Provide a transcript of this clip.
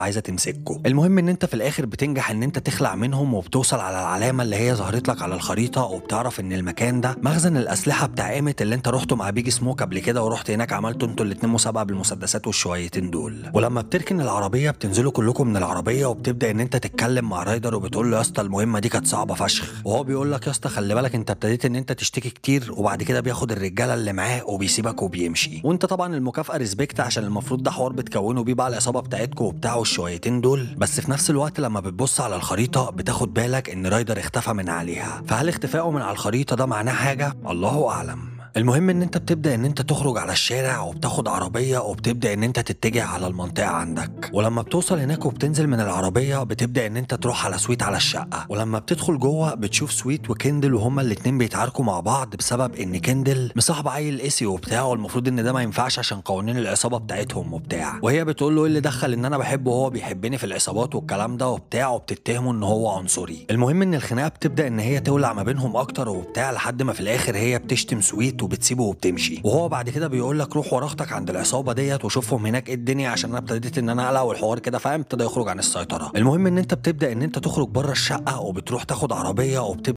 عايزه تمسككوا المهم ان انت في الاخر بتنجح ان انت تخلع منهم وبتوصل على العلامه اللي هي ظهرت لك على الخريطه وبتعرف ان المكان ده مخزن الاسلحه بتاع ايمت اللي انت رحته مع بيج سموك قبل كده ورحت هناك عملتوا انتوا الاتنين مسابقه بالمسدسات والشويتين دول ولما بتركن العربيه بتنزلوا كلكم من العربيه وبتبدا ان انت تتكلم مع رايدر وبتقول له يا اسطى المهمه دي كانت صعبه فشخ وهو بيقول لك يا اسطى خلي بالك انت ابتديت ان انت تشتكي كتير وبعد كده بياخد الرجاله اللي معاه وبيسيبك وبيمشي وانت طبعا المكافاه ريسبكت عشان المفروض ده حوار بتكونوا بيه بقى العصابه بتاعتكم وبتاع والشويتين دول بس في نفس الوقت لما بتبص على الخريطه بتاخد بالك ان رايدر اختفى من عليها فهل اختفائه من على الخريطه ده معناه حاجه الله اعلم المهم ان انت بتبدا ان انت تخرج على الشارع وبتاخد عربيه وبتبدا ان انت تتجه على المنطقه عندك ولما بتوصل هناك وبتنزل من العربيه بتبدا ان انت تروح على سويت على الشقه ولما بتدخل جوه بتشوف سويت وكندل وهما الاتنين بيتعاركوا مع بعض بسبب ان كندل مصاحب عيل اسي وبتاع والمفروض ان ده ما ينفعش عشان قوانين العصابه بتاعتهم وبتاع وهي بتقول له ايه اللي دخل ان انا بحبه وهو بيحبني في العصابات والكلام ده وبتاع وبتتهمه ان هو عنصري المهم ان الخناقه بتبدا ان هي تولع ما بينهم اكتر وبتاع لحد ما في الاخر هي بتشتم سويت وبتسيبه وبتمشي وهو بعد كده بيقول لك روح ورا اختك عند العصابه ديت وشوفهم هناك ايه الدنيا عشان انا ابتديت ان انا اقلق والحوار كده فاهم ابتدى يخرج عن السيطره المهم ان انت بتبدا ان انت تخرج بره الشقه وبتروح تاخد عربيه وبتبدا